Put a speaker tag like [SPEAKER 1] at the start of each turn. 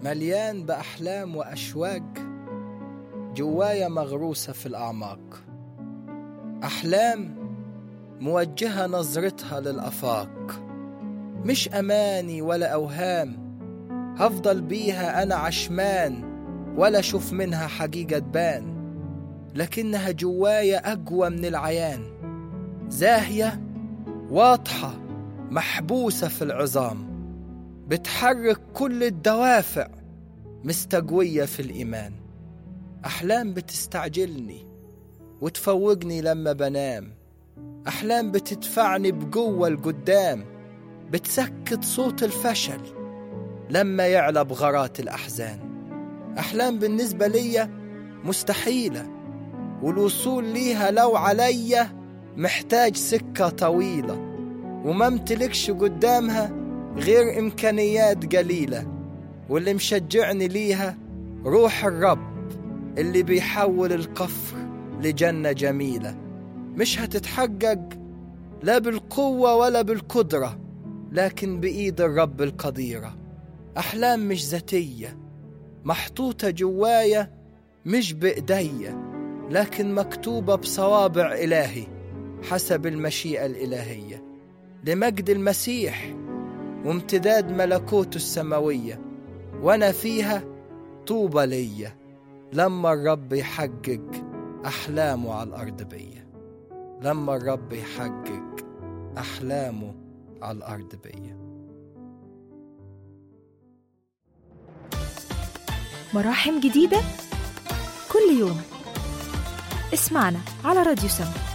[SPEAKER 1] مليان بأحلام وأشواق جوايا مغروسة في الأعماق أحلام موجهة نظرتها للآفاق مش أماني ولا أوهام هفضل بيها أنا عشمان ولا أشوف منها حقيقة تبان لكنها جوايا أقوى من العيان زاهية واضحة محبوسة في العظام بتحرك كل الدوافع مستقوية في الإيمان أحلام بتستعجلني وتفوقني لما بنام أحلام بتدفعني بقوة لقدام بتسكت صوت الفشل لما يعلى بغرات الأحزان أحلام بالنسبة ليا مستحيلة والوصول ليها لو عليا محتاج سكة طويلة وما امتلكش قدامها غير إمكانيات قليلة واللي مشجعني ليها روح الرب اللي بيحول القفر لجنة جميلة مش هتتحقق لا بالقوة ولا بالقدرة لكن بإيد الرب القديرة أحلام مش ذاتية محطوطة جوايا مش بإيديا لكن مكتوبة بصوابع إلهي حسب المشيئة الإلهية لمجد المسيح وامتداد ملكوته السماوية وأنا فيها طوبى ليا لما الرب يحقق أحلامه على الأرض بيا لما الرب يحقق أحلامه على الأرض بيا
[SPEAKER 2] مراحم جديدة كل يوم اسمعنا على راديو سما